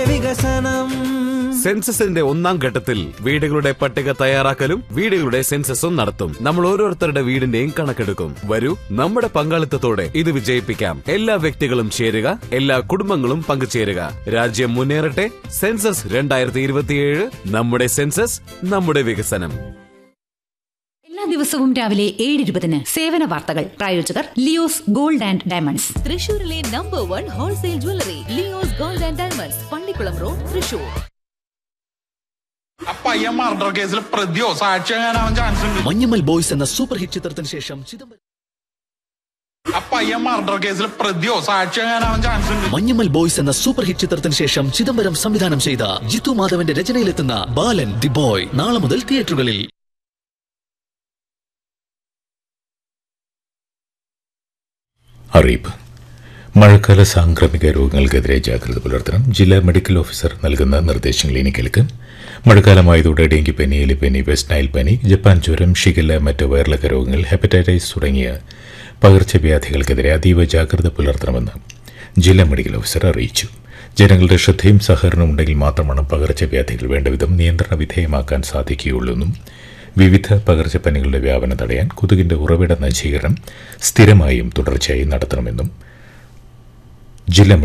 വികസനം സെൻസസിന്റെ ഒന്നാം ഘട്ടത്തിൽ വീടുകളുടെ പട്ടിക തയ്യാറാക്കലും വീടുകളുടെ സെൻസസും നടത്തും നമ്മൾ ഓരോരുത്തരുടെ വീടിന്റെയും കണക്കെടുക്കും വരൂ നമ്മുടെ പങ്കാളിത്തത്തോടെ ഇത് വിജയിപ്പിക്കാം എല്ലാ വ്യക്തികളും ചേരുക എല്ലാ കുടുംബങ്ങളും പങ്കുചേരുക രാജ്യം മുന്നേറട്ടെ സെൻസസ് രണ്ടായിരത്തി ഇരുപത്തിയേഴ് നമ്മുടെ സെൻസസ് നമ്മുടെ വികസനം എല്ലാ ദിവസവും രാവിലെ ഏഴ് ഇരുപതിന് സേവന വാർത്തകൾ പ്രായോജകർ ലിയോസ് ഗോൾഡ് ആൻഡ് ഡയമണ്ട്സ് തൃശൂരിലെ number one wholesale jewellery Leo's gold and diamonds Pallikulam road Thrissur ആ പയ്യൻ മർഡർ കേസിൽ പ്രതിയോ സാക്ഷിയാകാനാവാൻ ചാൻസ് ഉണ്ട് മഞ്ഞമ്മൽ ബോയ്സ് എന്ന സൂപ്പർ ഹിറ്റ് ചിത്രത്തിന് ശേഷം ചിദംബരം ആ പയ്യൻ മർഡർ കേസിൽ പ്രതിയോ സാക്ഷിയാകാനാവാൻ ചാൻസ് ഉണ്ട് മഞ്ഞമ്മൽ ബോയ്സ് എന്ന സൂപ്പർ ഹിറ്റ് ചിത്രത്തിന് ശേഷം ചിദംബരം സംവിധാനം ചെയ്ത ജിത്തു മാധവന്റെ രചനയിലെത്തുന്ന ബാലൻ ദി ബോയ് നാളെ മുതൽ തിയേറ്ററുകളിൽ അറിയിപ്പ് മഴക്കാല സാംക്രമിക രോഗങ്ങൾക്കെതിരെ ജാഗ്രത പുലർത്തണം ജില്ലാ മെഡിക്കൽ ഓഫീസർ നൽകുന്ന നിർദ്ദേശങ്ങൾ ഇനി കേൾക്കും മഴക്കാലമായതോടെ ഡെങ്കിപ്പനി എലിപ്പനി വെസ്റ്റ് നൈൽ പനി ജപ്പാൻ ജ്വരം ഷിഗല്ല മറ്റ് വയറിളക്ക രോഗങ്ങൾ ഹെപ്പറ്റൈറ്റിസ് തുടങ്ങിയ പകർച്ചവ്യാധികൾക്കെതിരെ അതീവ ജാഗ്രത പുലർത്തണമെന്ന് ജില്ലാ മെഡിക്കൽ ഓഫീസർ അറിയിച്ചു ജനങ്ങളുടെ ശ്രദ്ധയും സഹകരണവും ഉണ്ടെങ്കിൽ മാത്രമാണ് പകർച്ചവ്യാധികൾ വേണ്ടവിധം നിയന്ത്രണ വിധേയമാക്കാൻ സാധിക്കുകയുള്ളൂവെന്നും വിവിധ പകർച്ചപ്പനികളുടെ വ്യാപനം തടയാൻ കൊതുകിന്റെ ഉറവിട നശീകരണം സ്ഥിരമായും തുടർച്ചയായി നടത്തണമെന്നും ജില്ലാ